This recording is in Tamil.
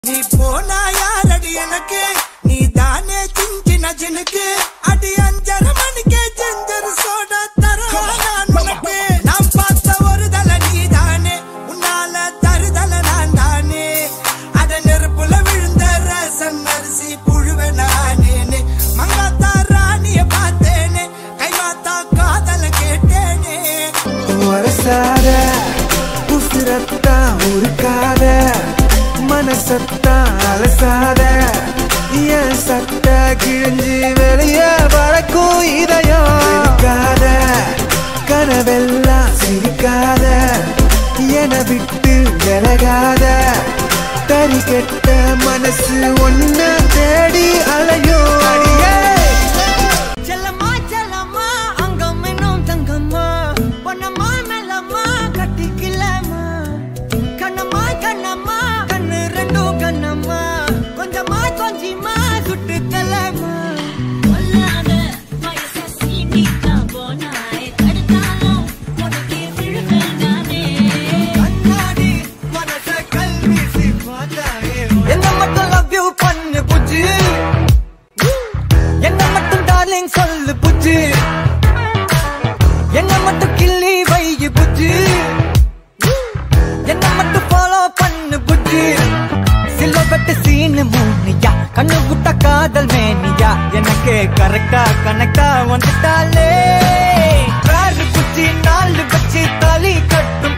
நீ போனா யாரடி எனக்கு நீ தானே சிஞ்சின ஜினுக்கு அடி அஞ்சரை மணிக்கே ஜிஞ்சர் சோடா தரவா நான் உனக்கு நான் பார்த்த ஒரு தல நீ தானே உன்னால தருதல நான் தானே அட நெருப்புல விழுந்த ரசம் அரிசி புழுவ நானேனே மங்காத்தா ராணிய பார்த்தேனே கைமாத்தா காதல கேட்டேனே வரசாத உசுரத்தா உருக்காத மனசத்தா அலசாத என் சட்ட கிழிஞ்சு வெளிய வரக்கும் இதயம் இருக்காத கனவெல்லாம் சிரிக்காத என விட்டு விலகாத தறி கெட்ட மனசு ஒன்ன தேடி அலையும் அடியே செல்லம்மா செல்லம்மா அங்கம் இன்னும் தங்கம்மா பொன்னம்மா மெல்லம்மா கட்டிக்கலம்மா கண்ணம்மா கண்ணம்மா கண்ணு ரெண்டும் கண்ணம்மா கொஞ்சமா கொஞ்சிமா சுட்டு தலம்மா கொல்லாத வயச சீண்டிட்டா போனாய் தடுத்தாலும் உனக்கே விழுவேன் நானே கண்ணாடி மனச கல்வி என்ன மட்டும் லவ் யூ பண்ணு புஜ்ஜி என்ன மட்டும் டார்லிங் சொல்லு புஜ்ஜி என்ன மட்டும் கிள்ளி வை புஜ்ஜி என்ன மட்டும் ஃபாலோ பண்ணு புஜ்ஜி சில்வப்பட்டு சீனு மூணியா கண்ணு விட்ட காதல் மேனியா எனக்கு கரெக்டா கனெக்டா வந்துட்டாலே காரு குச்சி நாலு வச்சு தாலி கட்டும்